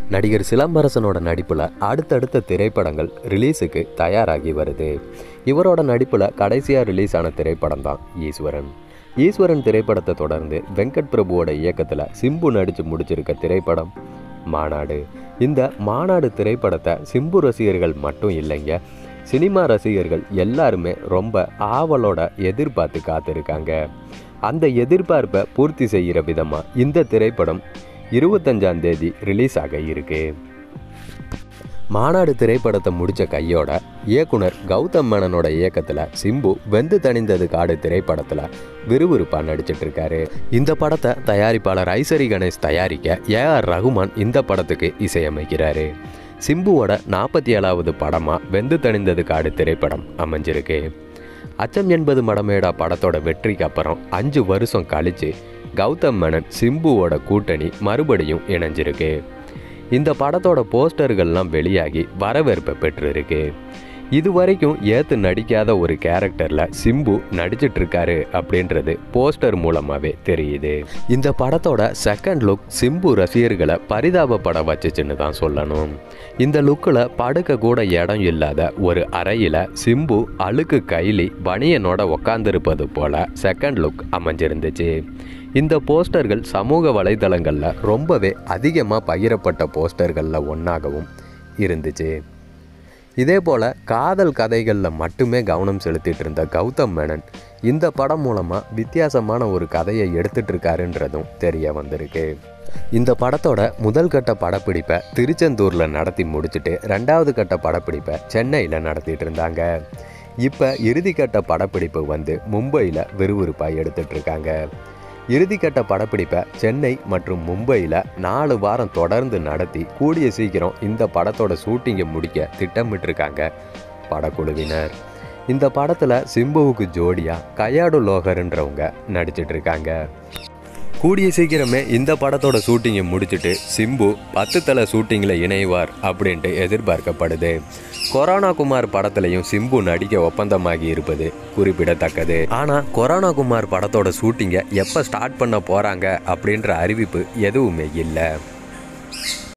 நடிகர் சிலம்பரசனோட நடிப்பில் அடுத்தடுத்த திரைப்படங்கள் ரிலீஸுக்கு தயாராகி வருது இவரோட நடிப்பில் கடைசியாக ரிலீஸ் ஆன திரைப்படம் தான் ஈஸ்வரன் ஈஸ்வரன் திரைப்படத்தை தொடர்ந்து வெங்கட் பிரபுவோட இயக்கத்தில் சிம்பு நடித்து முடிச்சிருக்க திரைப்படம் மாநாடு இந்த மாநாடு திரைப்படத்தை சிம்பு ரசிகர்கள் மட்டும் இல்லைங்க சினிமா ரசிகர்கள் எல்லாருமே ரொம்ப ஆவலோட எதிர்பார்த்து காத்திருக்காங்க அந்த எதிர்பார்ப்பை பூர்த்தி செய்கிற விதமாக இந்த திரைப்படம் இருபத்தஞ்சாம் தேதி ரிலீஸ் ஆக இருக்கு மாநாடு திரைப்படத்தை முடித்த கையோட இயக்குனர் கௌதம் மேனனோட இயக்கத்தில் சிம்பு வெந்து தணிந்தது காடு திரைப்படத்தில் விறுவிறுப்பாக நடிச்சிட்டு இருக்காரு இந்த படத்தை தயாரிப்பாளர் ஐசரி கணேஷ் தயாரிக்க ஏ ஆர் ரகுமான் இந்த படத்துக்கு இசையமைக்கிறாரு சிம்புவோட நாற்பத்தி ஏழாவது படமாக வெந்து தணிந்தது காடு திரைப்படம் அமைஞ்சிருக்கு அச்சம் என்பது மடமேடா படத்தோட வெற்றிக்கு அப்புறம் அஞ்சு வருஷம் கழிச்சு கௌதம் மேனன் சிம்புவோட கூட்டணி மறுபடியும் இணைஞ்சிருக்கு இந்த படத்தோட போஸ்டர்கள்லாம் வெளியாகி வரவேற்பை பெற்றிருக்கு இது வரைக்கும் ஏத்து நடிக்காத ஒரு கேரக்டரில் சிம்பு நடிச்சிட்டு இருக்காரு அப்படின்றது போஸ்டர் மூலமாகவே தெரியுது இந்த படத்தோட செகண்ட் லுக் சிம்பு ரசிகர்களை பரிதாபப்பட வச்சுச்சுன்னு தான் சொல்லணும் இந்த லுக்கில் படுக்க கூட இடம் இல்லாத ஒரு அறையில் சிம்பு அழுக்கு கைலி பனியனோட உக்காந்துருப்பது போல செகண்ட் லுக் அமைஞ்சிருந்துச்சு இந்த போஸ்டர்கள் சமூக வலைதளங்களில் ரொம்பவே அதிகமாக பகிரப்பட்ட போஸ்டர்களில் ஒன்றாகவும் இருந்துச்சு இதே போல் காதல் கதைகளில் மட்டுமே கவனம் செலுத்திட்டு இருந்த கௌதம் மேனன் இந்த படம் மூலமாக வித்தியாசமான ஒரு கதையை எடுத்துட்டு இருக்காருன்றதும் தெரிய வந்திருக்கு இந்த படத்தோட முதல் கட்ட படப்பிடிப்பை திருச்செந்தூரில் நடத்தி முடிச்சுட்டு ரெண்டாவது கட்ட படப்பிடிப்பை சென்னையில் நடத்திட்டு இருந்தாங்க இப்போ இறுதிக்கட்ட படப்பிடிப்பு வந்து மும்பையில் விறுவிறுப்பாக எடுத்துட்டு இருக்காங்க இறுதிக்கட்ட படப்பிடிப்பை சென்னை மற்றும் மும்பையில் நாலு வாரம் தொடர்ந்து நடத்தி கூடிய சீக்கிரம் இந்த படத்தோட ஷூட்டிங்கை முடிக்க திட்டமிட்டிருக்காங்க படக்குழுவினர் இந்த படத்தில் சிம்புவுக்கு ஜோடியாக கயாடு லோகர்ன்றவங்க நடிச்சிட்டு இருக்காங்க கூடிய சீக்கிரமே இந்த படத்தோட ஷூட்டிங்கை முடிச்சுட்டு சிம்பு பத்து தலை ஷூட்டிங்கில் இணைவார் அப்படின்ட்டு எதிர்பார்க்கப்படுது கொரோனா குமார் படத்துலையும் சிம்பு நடிக்க ஒப்பந்தமாகி இருப்பது குறிப்பிடத்தக்கது ஆனால் கொரோனா குமார் படத்தோட ஷூட்டிங்கை எப்போ ஸ்டார்ட் பண்ண போகிறாங்க அப்படின்ற அறிவிப்பு எதுவுமே இல்லை